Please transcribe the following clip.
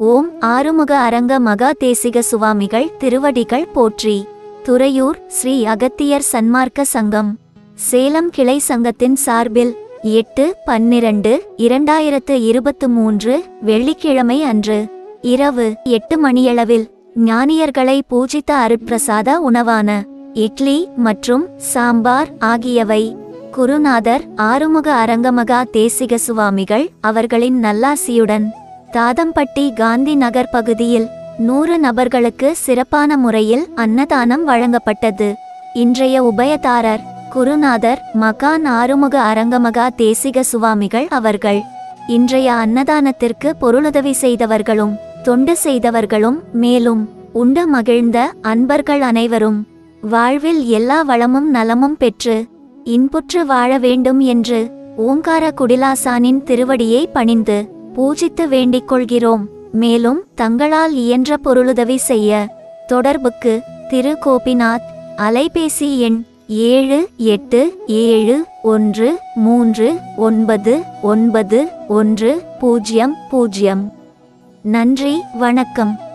ஓம் ஆறுமுக அரங்க மகா தேசிக சுவாமிகள் திருவடிகள் போற்றி துறையூர் ஸ்ரீ அகத்தியர் சன்மார்க்க சங்கம் சேலம் கிளை சங்கத்தின் சார்பில் எட்டு பன்னிரண்டு இரண்டாயிரத்து இருபத்து மூன்று வெள்ளிக்கிழமை அன்று இரவு எட்டு மணியளவில் ஞானியர்களை பூஜித்த அருட்பிரசாத உணவான இட்லி மற்றும் சாம்பார் ஆகியவை குருநாதர் ஆறுமுக அரங்கமகா தேசிக சுவாமிகள் அவர்களின் நல்லாசியுடன் தாதம்பட்டி காந்தி நகர் பகுதியில் நூறு நபர்களுக்கு சிறப்பான முறையில் அன்னதானம் வழங்கப்பட்டது இன்றைய உபயதாரர் குருநாதர் மகான் ஆறுமுக அரங்கமகா தேசிக சுவாமிகள் அவர்கள் இன்றைய அன்னதானத்திற்கு பொருளுதவி செய்தவர்களும் தொண்டு செய்தவர்களும் மேலும் உண்டு மகிழ்ந்த அன்பர்கள் அனைவரும் வாழ்வில் எல்லா வளமும் நலமும் பெற்று இன்புற்று வாழ வேண்டும் என்று ஓங்கார குடிலாசானின் திருவடியை பணிந்து பூஜித்து வேண்டிக் கொள்கிறோம் மேலும் தங்களால் இயன்ற பொருளுதவி செய்ய தொடர்புக்கு திரு கோபிநாத் அலைபேசி எண் ஏழு எட்டு ஏழு ஒன்று மூன்று ஒன்பது ஒன்பது ஒன்று பூஜ்ஜியம் பூஜ்ஜியம் நன்றி வணக்கம்